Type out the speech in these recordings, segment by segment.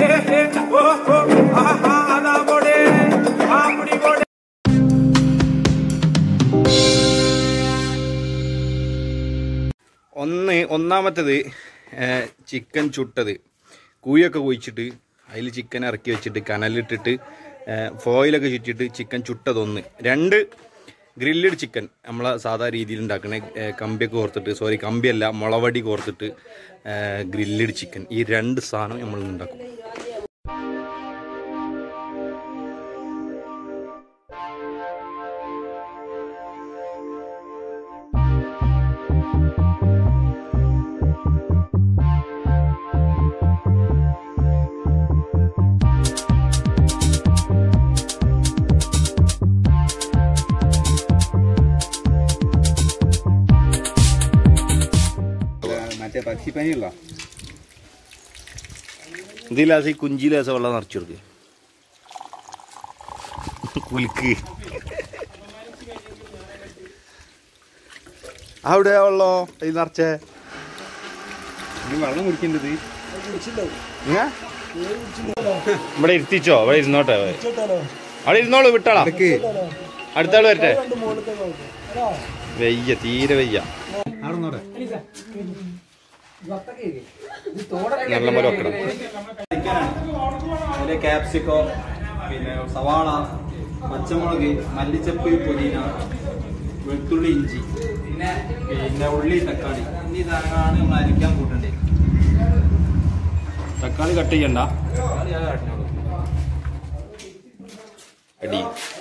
ഓ ഓ ആഹാ അതാ പോടെ ആ മുടി പോടെ ഒന്ന് ഒന്നാമത്തേത് ചിക്കൻ ചുട്ടത് കൂയൊക്കെ കുഴിച്ചിട്ട് അതിൽ ചിക്കൻ ഇറക്കി വെച്ചിട്ട് കനലിട്ടിട്ട് ഫോയിലൊക്കെ ചുറ്റിട്ട് ചിക്കൻ ചുട്ടതൊന്ന് രണ്ട് ഗ്രില്ലഡ് ചിക്കൻ നമ്മളെ സാധാ രീതിയിൽ ഉണ്ടാക്കണ കമ്പിയൊക്കെ കോർത്തിട്ട് സോറി കമ്പിയല്ല മുളവടി കോർത്തിട്ട് ഗ്രില്ലഡ് ചിക്കൻ ഈ രണ്ട് സാധനം നമ്മൾ ഉണ്ടാക്കും മറ്റേ പക്ഷിപ്പനിയുള്ള ഇതിലാസം ഈ കുഞ്ചിലാസം വെള്ളം നിറച്ചു കൊടുക്ക് കുലുക്ക് അവിടെ വെള്ളോ ഇത് നിറച്ചേ ഇനി വെള്ളം കുടിക്കേണ്ടത് ഇങ്ങ? ഇവിടെ ഇരുത്തിച്ചോ ഇവിടെ ഇരുന്നോട്ടെ അവിടെ ഇരുന്നോളൂ വിട്ടാളാ അടുത്താള് വരട്ടെ വെയ്യ തീരെ വെയ്യ അവിടെ നോടെ നല്ല പോലെ വെക്കണം അതിലെ ക്യാപ്സിക്കോ പിന്നെ സവാള പച്ചമുളക് മല്ലിച്ചപ്പ് പുതിന വെളുത്തുള്ളി ഇഞ്ചി പിന്നെ ഉള്ളി തക്കാളി എന്നീ സാധനങ്ങളാണ് നമ്മൾ അരിക്കാൻ കൂട്ടേണ്ടത് തക്കാളി കട്ട് ചെയ്യണ്ട തക്കാളി അത് കാട്ടിനോളൂ. അടി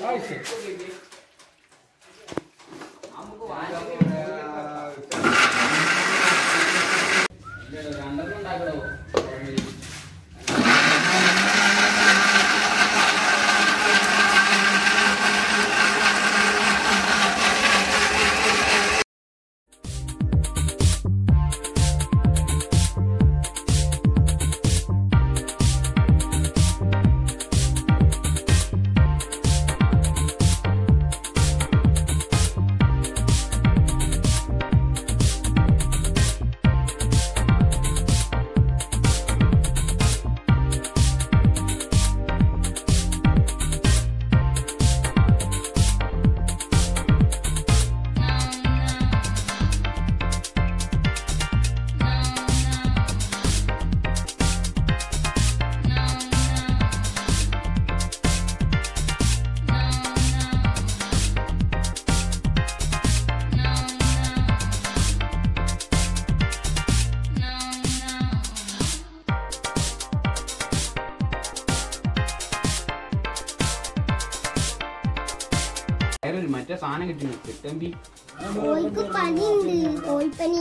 മറ്റേ സാധനം കിട്ടുന്നു കിട്ടമ്പി കോഴിക്ക് പനിയുണ്ട് കോഴിപ്പനി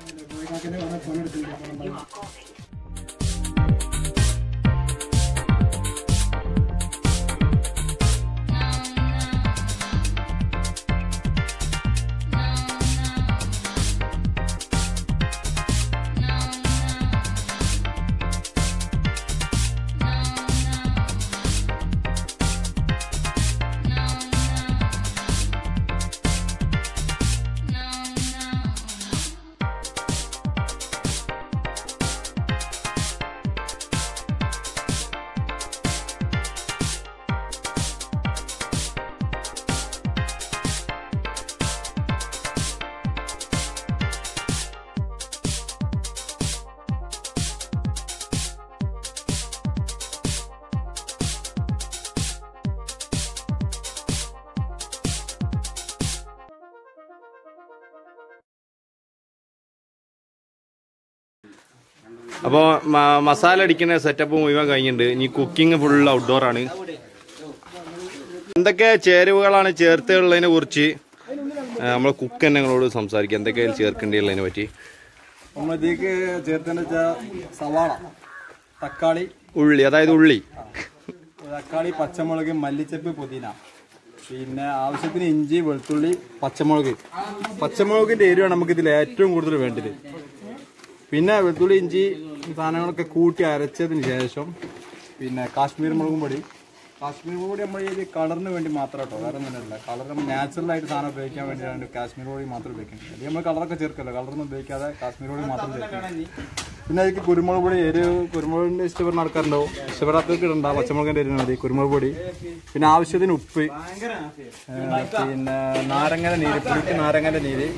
അപ്പോൾ മസാല അടിക്കുന്ന സെറ്റപ്പ് മുഴുവൻ കഴിഞ്ഞിട്ടുണ്ട് ഇനി കുക്കിംഗ് ഫുൾ ഔട്ട്ഡോർ ആണ് എന്തൊക്കെ ചേരുവകളാണ് ചേർത്തുള്ളതിനെ കുറിച്ച് നമ്മൾ കുക്ക് തന്നെ ഞങ്ങളോട് സംസാരിക്കുക എന്തൊക്കെയാണ് ചേർക്കേണ്ടിയുള്ളതിനെ പറ്റി നമ്മളിതേക്ക് ചേർത്തെന്ന് വെച്ചാൽ സവാള തക്കാളി ഉള്ളി അതായത് ഉള്ളി തക്കാളി പച്ചമുളക് മല്ലിച്ചപ്പ് പുതിന പിന്നെ ആവശ്യത്തിന് ഇഞ്ചി വെളുത്തുള്ളി പച്ചമുളക് പച്ചമുളകിന്റെ എരിവാണ് നമുക്ക് ഇതിൽ ഏറ്റവും കൂടുതൽ വേണ്ടത് പിന്നെ വെളുത്തുള്ളി ഇഞ്ചി സാധനങ്ങളൊക്കെ കൂട്ടി അരച്ചതിന് ശേഷം പിന്നെ കാശ്മീർ മുളകും പൊടി കാശ്മീർ മുളക് പൊടി നമ്മൾ ഈ കളറിന് വേണ്ടി മാത്രം കേട്ടോ വേറെ ഒന്നുമില്ല കളർ നമ്മൾ നാച്ചുറൽ ആയിട്ട് സാധനം ഉപയോഗിക്കാൻ വേണ്ടിയാണ് കാശ്മീർ പൊടി മാത്രം ഉപയോഗിക്കുന്നത് അല്ലെങ്കിൽ നമ്മൾ കളറൊക്കെ ചേർക്കല്ലോ കളറൊന്നും ഉപയോഗിക്കാതെ കാശ്മീർ പൊടി മാത്രം ചേർക്കണം പിന്നെ അതിലേക്ക് കുരുമുളക് പൊടി എരിവ് കുരുമുളകിന്റെ ഇഷ്ടപ്പെടുന്ന ആൾക്കാരുണ്ടാവും ഇഷ്ടപ്പെടാത്തവർക്ക് ഇടണ്ട പച്ചമുളകിന്റെ എരിവ് മതി കുരുമുളക് പൊടി പിന്നെ ആവശ്യത്തിന് ഉപ്പ് ഏ, പിന്നെ നാരങ്ങയുടെ നീര് പുളിക്ക് നാരങ്ങയുടെ നീര്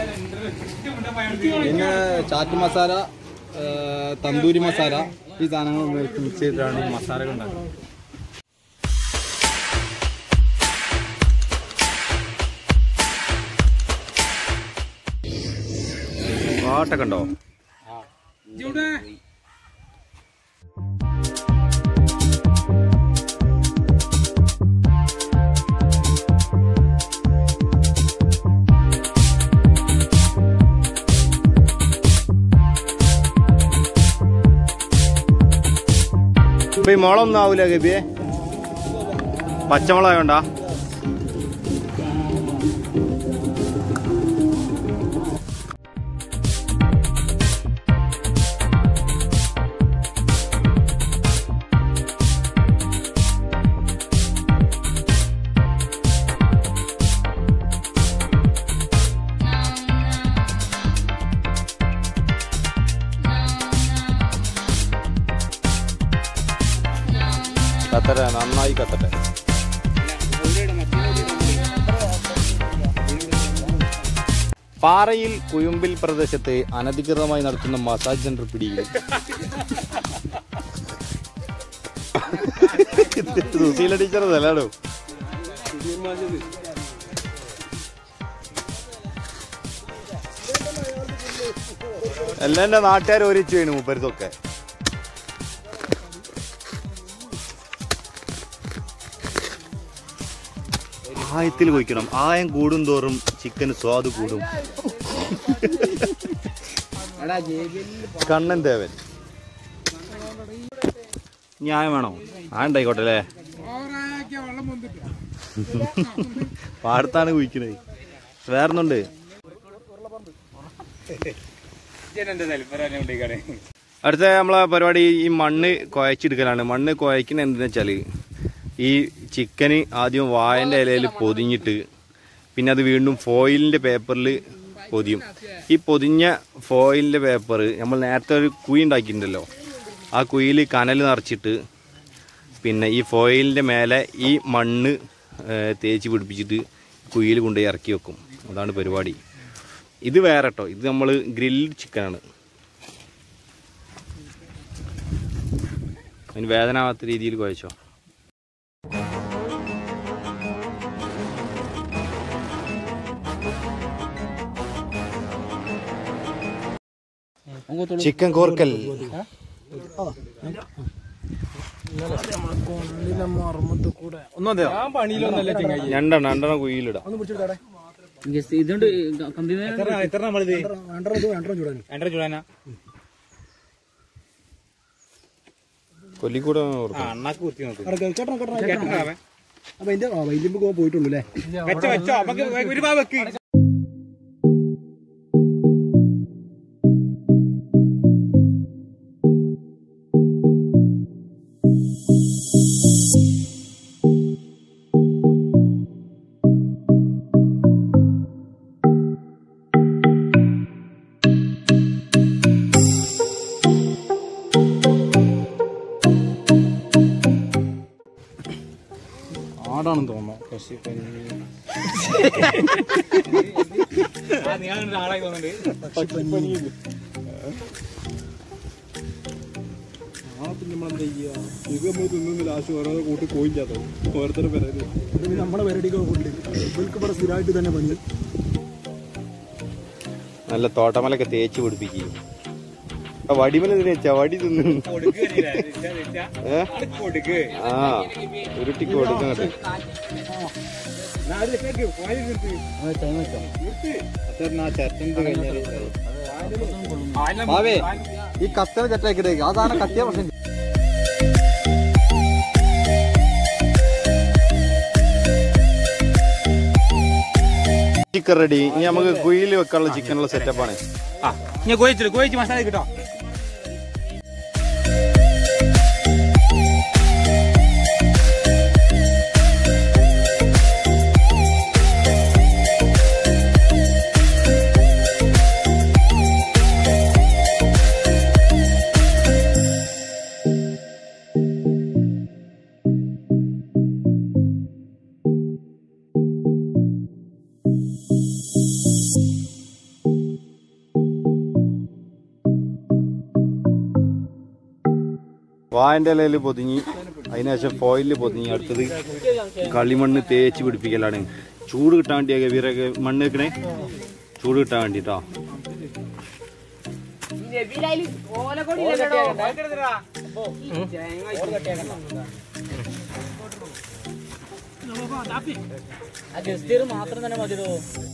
പിന്നെ ചാറ്റ് മസാല ഏ, തന്തൂരി മസാല ഈ സാധനങ്ങൾ ഉപയോഗിച്ച് മിക്സ് ചെയ്തിട്ടാണ് ഈ മസാലകൾ ഉണ്ടാക്കുന്നത് പാട്ടൊക്കെ ഉണ്ടോ ഇപ്പൊ ഈ മുളൊന്നും ആവൂല ഗബിയെ പച്ചമുളകായോണ്ടാ കത്തട്ടെ നന്നായി കത്തട്ടെ പാറയിൽ കുയുമ്പിൽ പ്രദേശത്ത് അനധികൃതമായി നടത്തുന്ന മസാജ് സെന്റർ പിടിയിൽ സുശീല ടീച്ചർ അതല്ലാടോ എല്ലാം എന്റെ നാട്ടുകാർ ഒരിച്ചു വീണു മൂപ്പരുത്തൊക്കെ ആയത്തിൽ കൊയ്ക്കണം ആയം കൂടും തോറും ചിക്കന് സ്വാദ് കൂടും കണ്ണൻ ദേവൻ ന്യായം വേണോ ആ ഉണ്ടായിക്കോട്ടെ അല്ലേ പാടത്താണ് കുഴിക്കണേ വേറൊന്നുണ്ട് അടുത്ത നമ്മളെ പരിപാടി ഈ മണ്ണ് കുഴച്ചെടുക്കലാണ് മണ്ണ് കുഴക്കുന്നത് എന്തെന്ന് വെച്ചാൽ ഈ ചിക്കന് ആദ്യം വായൻ്റെ ഇലയിൽ പൊതിഞ്ഞിട്ട് പിന്നെ അത് വീണ്ടും ഫോയിലിൻ്റെ പേപ്പറിൽ പൊതിയും ഈ പൊതിഞ്ഞ ഫോയിലിൻ്റെ പേപ്പർ നമ്മൾ നേരത്തെ ഒരു കുഴി ഉണ്ടാക്കിയിട്ടുണ്ടല്ലോ ആ കുഴിയിൽ കനൽ നിറച്ചിട്ട് പിന്നെ ഈ ഫോയിലിൻ്റെ മേലെ ഈ മണ്ണ് ഏഹ്, തേച്ച് പിടിപ്പിച്ചിട്ട് കുഴിയിൽ കൊണ്ടുപോയി ഇറക്കി വെക്കും അതാണ് പരിപാടി ഇത് വേറെ കേട്ടോ ഇത് നമ്മൾ ഗ്രിൽഡ് ചിക്കനാണ് അതിന് വേദനാവാത്ത രീതിയിൽ കുഴച്ചോ ചിക്കൻ കോർക്കൽ ഒന്നും അതെയോ പണിയിലൊന്നല്ല ചെങ്ങായി രണ്ടെണ്ണം രണ്ടെണ്ണം കുഴിയിലിടാം ഇതുകൊണ്ട് കമ്പനി എത്ര നമ്മളിത് രണ്ടര ചൂടാനാ കൊല്ലിക്കൂടെ അണ്ണാക്ക് കുത്തി നോക്ക് അപ്പൊ അതിന്റെ വൈദ്യുമ്പ് പോയിട്ടുള്ളൂ അല്ലേ വെച്ചോ വെച്ചോ നമുക്ക് ഒരു ഭാഗം വെക്ക് ആടാണെന്ന് തോന്നുന്നു പക്ഷേ നമ്മളെന്താ ചെയ്യാ ഇത് നമ്മൾ തിന്നുന്ന ലാസ്റ്റ് ഓരോ കൂട്ടി പോയില്ല കേട്ടോ ഓരോരുത്തരുടെ പേര് നമ്മളെ പരിപാടിക്ക് കൊണ്ട് ഇവർക്ക് ഇവിടെ സ്ഥിരമായിട്ട് തന്നെ പണി നല്ല തോട്ടമലൊക്കെ തേച്ച് പിടിപ്പിക്കും ആ വടിമല തേച്ചാ വടി തിന്നു ഏ? ആ ഉരുട്ടിക്ക് കൊടുക്കങ്ങട്ട് ഭാവേ ഈ കത്തറ ചെറ്റാക്കിട്ടേക്ക് അതാണ് കത്തിയ പ്രശ്നം ചിക്കൻ റെഡി ഇനി നമുക്ക് കുയിൽ വെക്കാനുള്ള ചിക്കനുള്ള സെറ്റപ്പാണ് ആ ഞാൻ കോയിച്ചിട്ട് കോയിച്ച് മസാല കിട്ടോ വായൻ്റെ ഇലയിൽ പൊതിഞ്ഞ് അതിനുശേഷം ഫോയിലിൽ പൊതിഞ്ഞ് അടുത്തത് കളിമണ്ണ് തേച്ച് പിടിപ്പിക്കലാണ് ചൂട് കിട്ടാൻ വേണ്ടിയൊക്കെ ഇവരൊക്കെ മണ്ണ് വെക്കണേ ചൂട് കിട്ടാൻ വേണ്ടിട്ടോ ആ ഗസ്റ്റിയർ മാത്രം തന്നെ മതിയോ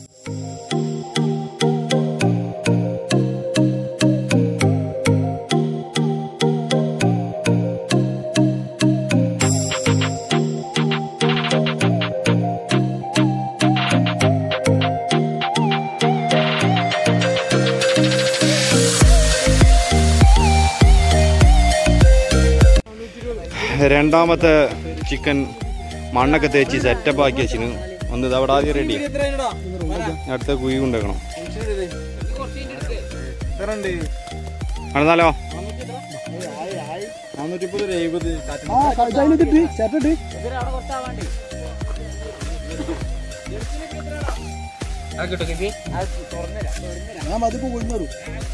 രണ്ടാമത്തെ ചിക്കൻ മണ്ണൊക്കെ തേച്ച് സെറ്റപ്പ് ആക്കി വെച്ചിന് ഒന്ന് ഇത് അവിടെ ആദ്യം റെഡി അടുത്ത കുഴി കൊണ്ടുവെക്കണം നടന്നാലോ നാനൂറ്റി മുപ്പത് എഴുപത് ആ അതിനിട്ടിട്ട് ചേട്ടിട്ട് അവിടെ കുറച്ചാവാണ്ടി ഞാൻ അതിപ്പോ കൊണ്ടുവരും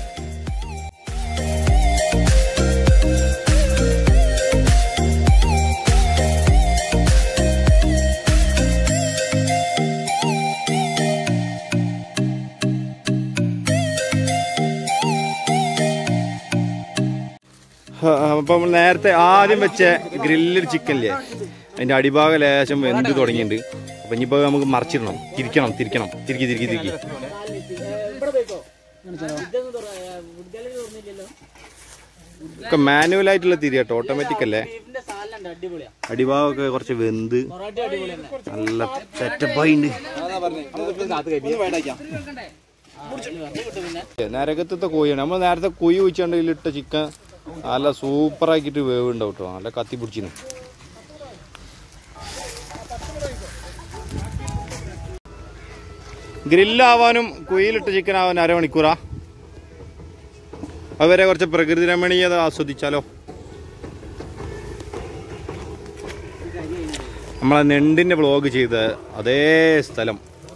അപ്പം നേരത്തെ ആദ്യം വെച്ച ഗ്രില്ലഡ് ചിക്കനില്ലേ അതിന്റെ അടിഭാഗം ലേശം വെന്ത് തുടങ്ങിയിട്ടുണ്ട് അപ്പൊ ഇനിയിപ്പോ നമുക്ക് മറിച്ചിടണം തിരിക്കണം തിരിക്കണം തിരിക്കി തിരിക്കി തിരിക്കി ഇവിടെ പോയിക്കോ ഇതൊന്നും ഗാലറി തുറന്നില്ലല്ലോ ഒക്കെ മാനുവൽ ആയിട്ടുള്ള തിരി കേട്ടോ ഓട്ടോമാറ്റിക് അല്ലേ ബീഫിന്റെ സാലനുണ്ട് അടിപൊളിയാ അടിഭാഗമൊക്കെ കുറച്ച് വെന്ത് പൊറോട്ട അടിപൊളി തന്നെ നല്ല സെറ്റപ്പായിണ്ട് പിന്നെ നരകത്തത്തെ കോഴിയാണ് നമ്മൾ നേരത്തെ കുഴി വെച്ചാണ്ട് ഇതിലിട്ട ചിക്കൻ നല്ല സൂപ്പറാക്കിയിട്ട് വേവ് ഉണ്ടാവും കേട്ടോ നല്ല കത്തി പിടിച്ചിന് ഗ്രില്ലാവാനും കുയിലിട്ട ചിക്കൻ ആവാൻ അരമണിക്കൂറാ അതുവരെ കുറച്ച് പ്രകൃതി രമണീയത ആസ്വദിച്ചാലോ നമ്മളെ നെണ്ടിന്റെ വ്ളോഗ് ചെയ്ത അതേ സ്ഥലം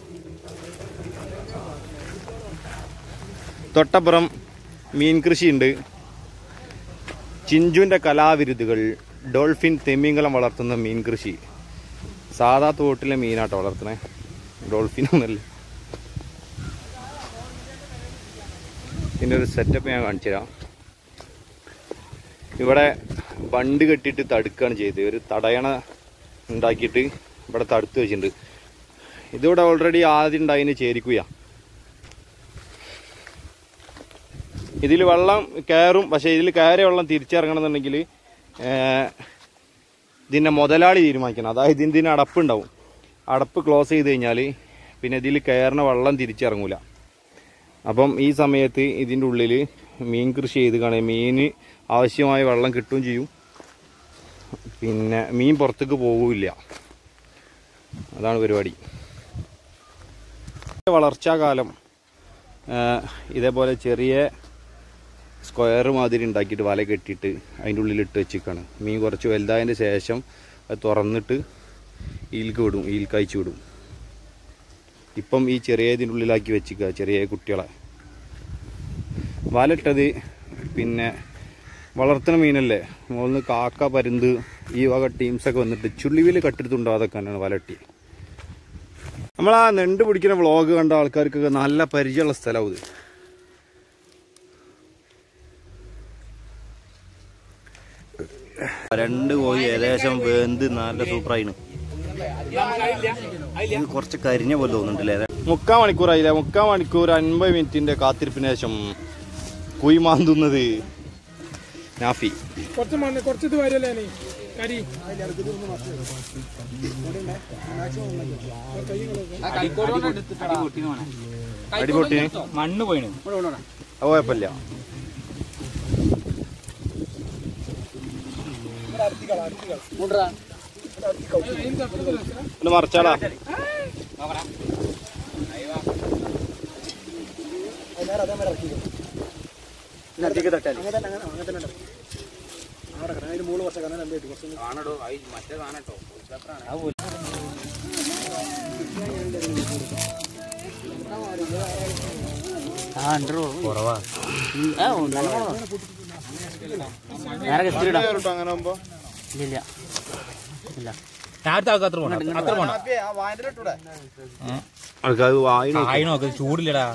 തൊട്ടപ്പുറം മീൻ കൃഷിയുണ്ട് ചിഞ്ചുവിൻ്റെ കലാവിരുതുകൾ ഡോൾഫിൻ തെമ്മിങ്കലം വളർത്തുന്ന മീൻ കൃഷി സാധാ തോട്ടിലെ മീനാട്ടോ വളർത്തണേ ഡോൾഫിൻ ഒന്നല്ല ഇതിൻ്റെ ഒരു സെറ്റപ്പ് ഞാൻ കാണിച്ചു തരാം ഇവിടെ ബണ്ട് കെട്ടിയിട്ട് തടുക്കുകയാണ് ചെയ്തത് ഒരു തടയണ ഉണ്ടാക്കിയിട്ട് ഇവിടെ തടുത്ത് വെച്ചിട്ടുണ്ട് ഇതിവിടെ ഓൾറെഡി ആദ്യം ഉണ്ടായതിന് ചേരിക്കുകയാ ഇതിൽ വെള്ളം കയറും പക്ഷേ ഇതിൽ കയറിയ വെള്ളം തിരിച്ചിറങ്ങണമെന്നുണ്ടെങ്കിൽ ഇതിൻ്റെ മുതലാളി തീരുമാനിക്കണം അതായത് ഇതിന് അടപ്പുണ്ടാവും അടപ്പ് ക്ലോസ് ചെയ്ത് കഴിഞ്ഞാൽ പിന്നെ ഇതിൽ കയറുന്ന വെള്ളം തിരിച്ചിറങ്ങൂല അപ്പം ഈ സമയത്ത് ഇതിൻ്റെ ഉള്ളിൽ മീൻ കൃഷി ചെയ്ത് കാണുക മീന് ആവശ്യമായ വെള്ളം കിട്ടുകയും ചെയ്യും പിന്നെ മീൻ പുറത്തേക്ക് പോകില്ല അതാണ് പരിപാടി വളർച്ചാകാലം ആ, ഇതേപോലെ ചെറിയ സ്ക്വയർ മാതിരി ഉണ്ടാക്കിയിട്ട് വല കെട്ടിയിട്ട് അതിൻ്റെ ഉള്ളിൽ ഇട്ട് വെച്ചിക്കാണ് മീൻ കുറച്ച് വലുതായതിൻ്റെ ശേഷം അത് തുറന്നിട്ട് ഈൽക്ക് വിടും ഈൽക്ക് അയച്ചു വിടും ഇപ്പം ഈ ചെറിയ ഇതിൻ്റെ ഉള്ളിലാക്കി വെച്ചിക്കുക ചെറിയ കുട്ടികളെ വലയിട്ടത് പിന്നെ വളർത്തുന്ന മീനല്ലേ മുകളിൽ കാക്ക പരുന്ത് ഈ വക ടീംസൊക്കെ വന്നിട്ട് ചുള്ളിവിൽ കട്ടെടുത്തുണ്ടോ അതൊക്കെ തന്നെയാണ് വലട്ടി നമ്മൾ ആ നെണ്ട് പിടിക്കുന്ന വ്ളോഗ് കണ്ട ആൾക്കാർക്കൊക്കെ നല്ല പരിചയമുള്ള സ്ഥലമാവും ഇത് രണ്ട് കോഴി ഏകദേശം വെന്ത് നല്ല സൂപ്പറായിന് ഇത് കുറച്ച് കരിഞ്ഞ പോലെ തോന്നുന്നുണ്ടല്ലേ മുക്കാൽ മണിക്കൂറായില്ലേ മുക്കാൽ മണിക്കൂർ അൻപത് മിനിറ്റിന്റെ കാത്തിരിപ്പിന് ശേഷം കുയി മാന്തുന്നത് നാഫി കുറച്ച് മണ്ണ് കുറച്ച് ഇത് വരല്ലേ കരി അടിപൊട്ടി മണ്ണ് പോയിണ് അത് കുഴപ്പമില്ല ഒന്ന് മറിച്ചാടാ കുറവാ നേരെ ഗസ്റ്റ് ഇടാം അങ്ങനെ ആകുമ്പോ ഇല്ല ഇല്ല അടുത്ത ആൾക്ക് അത്ര പോകണം അത്ര പോകണം ആൾക്കാർ വായി ആയി നോക്ക് ചൂടില്ലടാ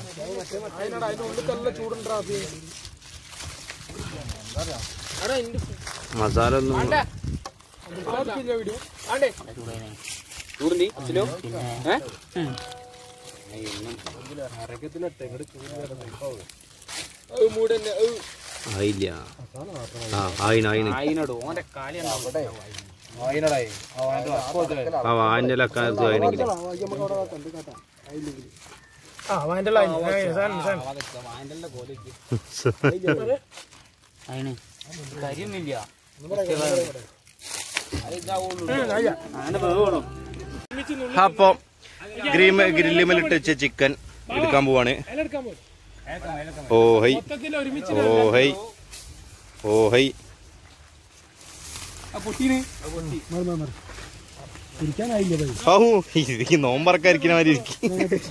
മസാല ഒന്നും ആയില്ല ആ ആയിന് ആയിന് ആയിനോട് ഓന്റെ കാലി ആ വാൻ്റെ ലക്കാലത്ത് ആയിനെങ്കിൽ അതിന് കരിയൊന്നുമില്ല അപ്പൊ ഗ്രീമ ഗ്രില്ലുമലിട്ട് വെച്ച ചിക്കൻ എടുക്കാൻ പോവാണ് ഓ ഹൈ ഓ ഹൈ ഓ ഹൈ ഇരിക്കാനായില്ല ബൈ ഔ ഇത് നോമ്പറക്കായിരിക്കുന്ന മാതിരി ഇരിക്കും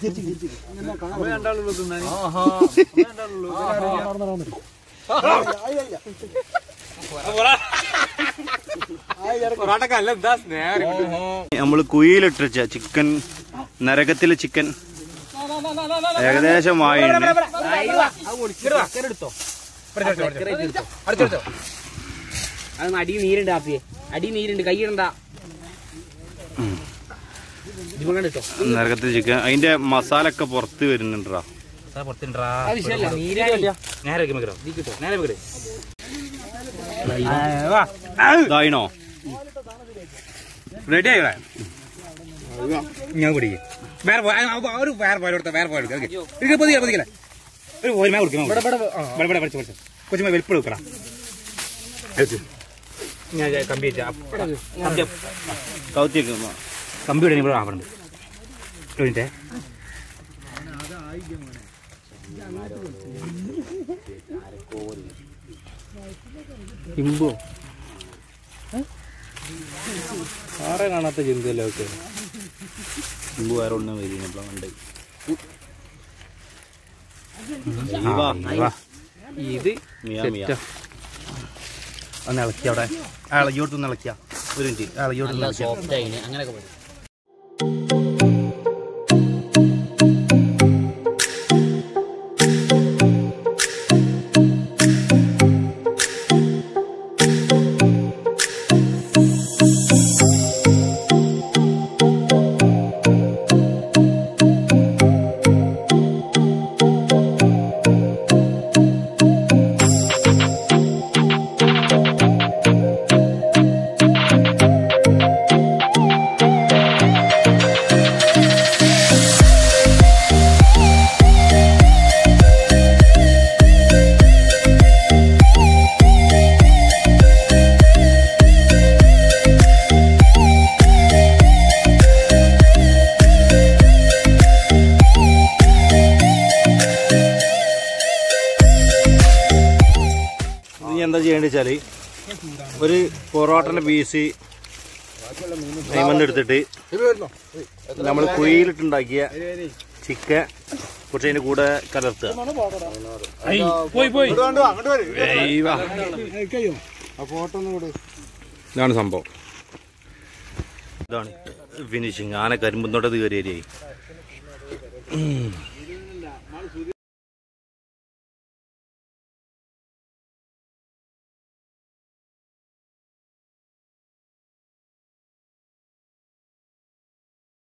നമ്മൾ കുയിലിട്ട് വെച്ച ചിക്കൻ നരകത്തിലെ ചിക്കൻ ഏകദേശം വായാണ് അത് അടി നീരുണ്ട് ആപ്പിയെ അടി നീരുണ്ട് കൈയിടണ്ട ഇതിവിടെ കേട്ടോ നരകത്തിലെ ചിക്കൻ അതിന്റെ മസാല ഒക്കെ പുറത്ത് വരുന്നുണ്ടാ നേരെ വെക്ക് വെക്കടോ. നീ കിട്ടോ നേരെ വെക്കട് ഇതായിനോ റെഡി ആയി ഞാൻ പിടിക്കും വേറെ പോ- ആ, ആ, ഒരു വേറെ പോയാൽ കൊടുത്ത വേറെ പോയാൽ കൊടുക്കാം ഇത് പൊതിക്കല പൊതിക്കല ഒരു ഒരു മേ കൊടുക്കും ഇവിടെ ഇവിടെ പഠിച്ചു പഠിച്ചു കൊച്ചുമേ വെളുപ്പ് കൊടുക്കണം ഞാൻ കമ്പി വെച്ചാ കമ്പി കൗത്തിയൊക്കെ കമ്പിയുടെ ഇവിടെ ആവണുണ്ട് ഒരു മിനിറ്റ് ഇമ്പോ ആരെ കാണാത്ത ചിന്തയല്ലേ ഒക്കെ ഇമ്പ് വേറെ ഒന്നും വരുന്നപ്പോ ഉണ്ട് ഇത് മിയാ ഒന്ന് ഇളക്കി അവിടെ ഇളകിയോട്ട് ഇളക്കിയ ഒരു മിനിറ്റ് ഇളകിയോട്ട് ഇളക്കിയ സോഫ്റ്റ് ആയിന് അങ്ങനെയൊക്കെ പറയും ഇത് ഇനി എന്താ ചെയ്യേണ്ടത് വെച്ചാല് ഒരു പൊറോട്ടന്റെ പീസ് കൈമണ്ണ് എടുത്തിട്ട് നമ്മൾ കുയിലിട്ടുണ്ടാക്കിയ ചിക്കൻ കുറച്ച് അതിന്റെ കൂടെ കലർത്തുക പോയി പോയി ഏയ് വാ. ഇതാണ് സംഭവം ഇതാണ് ഫിനിഷിങ് ആന കരിമ്പുന്നോട്ടത് കയറിയായി